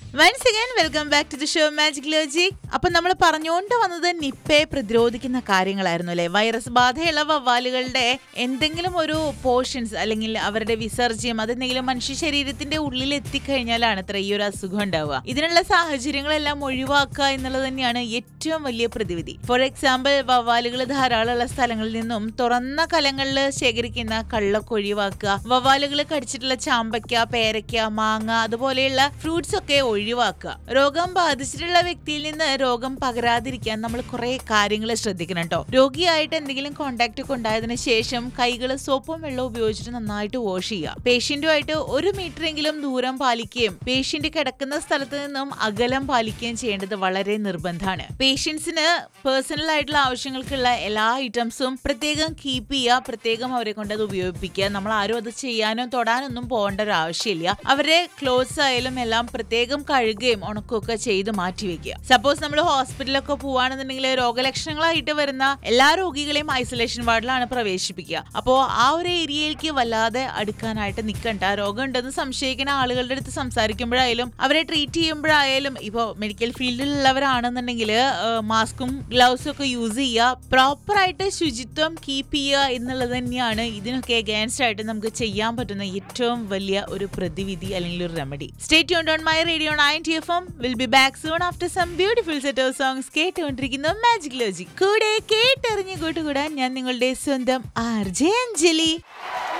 once again welcome back to the show magic logic അപ്പൊ നമ്മൾ പറഞ്ഞുകൊണ്ട് വന്നത് നിപ്പയെ പ്രതിരോധിക്കുന്ന കാര്യങ്ങളായിരുന്നു അല്ലെ വൈറസ് ബാധയുള്ള വവ്വാലുകളുടെ എന്തെങ്കിലും ഒരു പോർഷൻസ് അല്ലെങ്കിൽ അവരുടെ വിസർജ്യം അതെന്തെങ്കിലും മനുഷ്യ ശരീരത്തിന്റെ ഉള്ളിൽ എത്തിക്കഴിഞ്ഞാലാണ് അത്ര ഈ ഒരു അസുഖം ഉണ്ടാവുക ഇതിനുള്ള സാഹചര്യങ്ങളെല്ലാം ഒഴിവാക്കുക എന്നുള്ളത് തന്നെയാണ് ഏറ്റവും വലിയ പ്രതിവിധി ഫോർ എക്സാമ്പിൾ വവ്വാലുകൾ ധാരാളമുള്ള സ്ഥലങ്ങളിൽ നിന്നും തുറന്ന കലങ്ങളിൽ ശേഖരിക്കുന്ന കള്ളൊക്കെ ഒഴിവാക്കുക വവ്വാലുകൾ കടിച്ചിട്ടുള്ള ചാമ്പയ്ക്ക പേരയ്ക്ക മാങ്ങ അതുപോലെയുള്ള ഫ്രൂട്ട്സ് ഒക്കെ ഒഴിവാക്കുക രോഗം ബാധിച്ചിട്ടുള്ള വ്യക്തിയിൽ നിന്ന് രോഗം പകരാതിരിക്കാൻ നമ്മൾ കുറെ കാര്യങ്ങൾ ശ്രദ്ധിക്കണം കേട്ടോ രോഗിയായിട്ട് എന്തെങ്കിലും കോണ്ടാക്ട് ഒക്കെ ഉണ്ടായതിനു ശേഷം കൈകൾ സോപ്പും വെള്ളവും ഉപയോഗിച്ചിട്ട് നന്നായിട്ട് വാഷ് ചെയ്യുക പേഷ്യന്റുമായിട്ട് ഒരു മീറ്റർ എങ്കിലും ദൂരം പാലിക്കുകയും പേഷ്യന്റ് കിടക്കുന്ന സ്ഥലത്ത് നിന്നും അകലം പാലിക്കുകയും ചെയ്യേണ്ടത് വളരെ നിർബന്ധമാണ് പേഷ്യൻസിന് പേഴ്സണൽ ആയിട്ടുള്ള ആവശ്യങ്ങൾക്കുള്ള എല്ലാ ഐറ്റംസും പ്രത്യേകം കീപ്പ് ചെയ്യുക പ്രത്യേകം അവരെ കൊണ്ട് അത് ഉപയോഗിപ്പിക്കുക നമ്മൾ ആരും അത് ചെയ്യാനോ തൊടാനൊന്നും പോകേണ്ട ഒരു ആവശ്യമില്ല അവരെ ക്ലോത്ത്സ് ആയാലും എല്ലാം പ്രത്യേകം കഴുകുകയും ഉണക്കുകയൊക്കെ ചെയ്ത് മാറ്റി വെക്കുക സപ്പോസ് നമ്മൾ ഹോസ്പിറ്റലൊക്കെ പോവാണെന്നുണ്ടെങ്കിൽ രോഗലക്ഷണങ്ങളായിട്ട് വരുന്ന എല്ലാ രോഗികളെയും ഐസൊലേഷൻ വാർഡിലാണ് പ്രവേശിപ്പിക്കുക അപ്പോൾ ആ ഒരു ഏരിയയിലേക്ക് വല്ലാതെ അടുക്കാനായിട്ട് നിൽക്കണ്ട രോഗം ഉണ്ടെന്ന് സംശയിക്കുന്ന ആളുകളുടെ അടുത്ത് സംസാരിക്കുമ്പോഴായാലും അവരെ ട്രീറ്റ് ചെയ്യുമ്പോഴായാലും ഇപ്പോൾ മെഡിക്കൽ ഫീൽഡിലുള്ളവരാണെന്നുണ്ടെങ്കിൽ മാസ്കും ഗ്ലൗസും ഒക്കെ യൂസ് ചെയ്യുക പ്രോപ്പറായിട്ട് ശുചിത്വം കീപ്പ് ചെയ്യുക എന്നുള്ളത് തന്നെയാണ് ഇതിനൊക്കെ അഗേൻസ്റ്റ് ആയിട്ട് നമുക്ക് ചെയ്യാൻ പറ്റുന്ന ഏറ്റവും വലിയ ഒരു പ്രതിവിധി അല്ലെങ്കിൽ ഒരു remedy stay on my radio ninety F M will be back soon after some beautiful set of songs കേട്ടുകൊണ്ടിരിക്കുന്ന മാജിക് ലോജിക് കൂടെ കേട്ടറിഞ്ഞ് കൂട്ടുകൂടാൻ ഞാൻ നിങ്ങളുടെ സ്വന്തം ആർ ജെ അഞ്ജലി